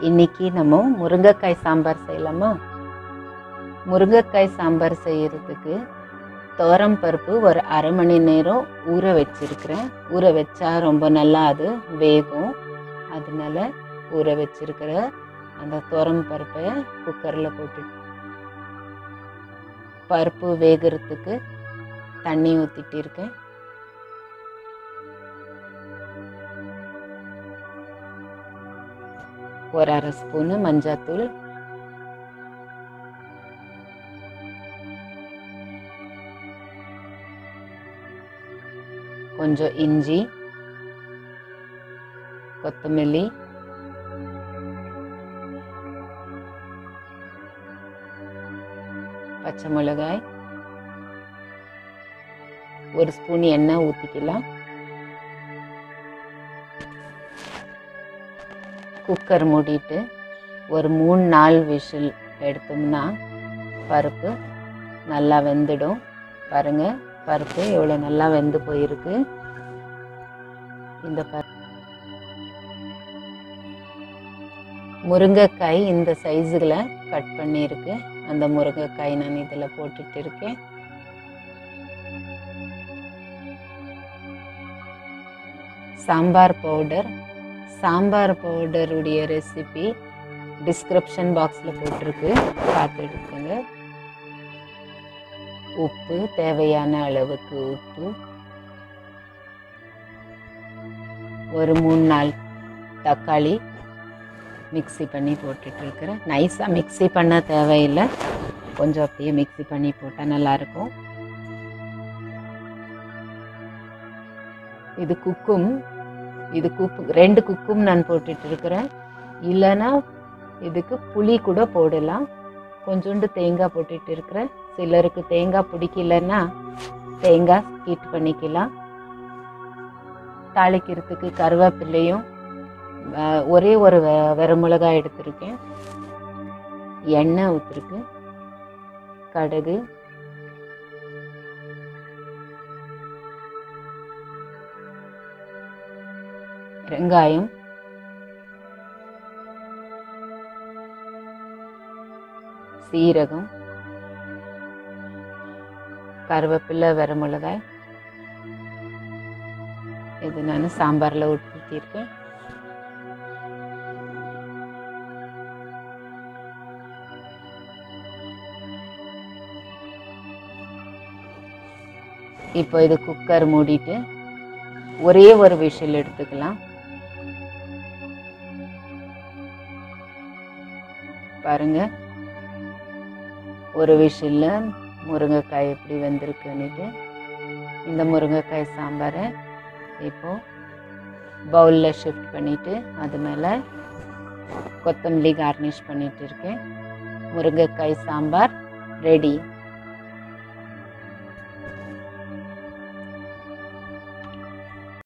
இன்னைக்கு நம்ம முருங்கைக்காய் சாம்பார் செய்யலாமா முருங்கைக்காய் சாம்பார் செய்யறதுக்கு துவரம் பருப்பு ஒரு அரை மணி நேரம் ஊற வச்சிருக்கிறேன் ஊற வச்சா ரொம்ப நல்லா அது வேகும் அதனால ஊற வச்சிருக்கிற அந்த துவரம் பருப்பை குக்கரில் போட்டு பருப்பு வேகிறதுக்கு தண்ணி ஊற்றிட்டு இருக்கேன் ஒரு அரை ஸ்பூனு மஞ்சாத்தூள் கொஞ்சம் இஞ்சி கொத்தமல்லி பச்சை மிளகாய் ஒரு ஸ்பூன் எண்ணெய் ஊற்றிக்கலாம் குக்கர் மூடிட்டு ஒரு மூணு நாலு விசில் எடுத்தோம்னா பருப்பு நல்லா வெந்துடும் பாருங்க பருப்பு எவ்வளோ நல்லா வெந்து போயிருக்கு இந்த பருப்பு முருங்கைக்காய் இந்த சைஸுகளை கட் பண்ணியிருக்கு அந்த முருங்கைக்காய் நான் இதில் போட்டுட்டு இருக்கேன் சாம்பார் பவுடர் சாம்பார் பவுடருடைய ரெசிபி டிஸ்கிரிப்ஷன் பாக்ஸில் போட்டிருக்கு பார்த்து எடுத்துங்க உப்பு தேவையான அளவுக்கு உப்பு ஒரு மூணு நாள் தக்காளி மிக்ஸி பண்ணி போட்டுட்டு இருக்கிறேன் நைஸாக மிக்ஸி பண்ண தேவையில்லை கொஞ்சம் அப்படியே மிக்ஸி பண்ணி போட்டால் நல்லாயிருக்கும் இது குக்கும் இது குப்பு ரெண்டு குக்கும் நான் போட்டுட்டு இருக்கிறேன் இல்லைன்னா இதுக்கு புளி கூட போடலாம் கொஞ்சோண்டு தேங்காய் போட்டுட்டு இருக்கிறேன் சிலருக்கு தேங்காய் பிடிக்கலன்னா தேங்காய் ஹீட் பண்ணிக்கலாம் தாளிக்கிறதுக்கு கருவேப்பிலையும் அஹ், ஒரே ஒரு வெ- வெரமிளகாய் எடுத்திருக்கேன் எண்ணெய் ஊற்றிருக்கு கடுகு வெங்காயம் சீரகம் கருவேப்பிலை வெரமிளகாய் இது நான் சாம்பாரில் ஊற்றிருக்கேன் இப்போ இது குக்கர் மூடிட்டு ஒரே ஒரு விஷல் எடுத்துக்கலாம் பாருங்க ஒரு விஷில்ல முருங்கைக்காய் எப்படி வெந்திருக்குன்னுட்டு இந்த முருங்கைக்காய் சாம்பாரை இப்போ பவுலில் ஷிஃப்ட் பண்ணிட்டு அது மேலே கொத்தமல்லி கார்னிஷ் பண்ணிட்டு இருக்கேன் முருங்கைக்காய் சாம்பார் ரெடி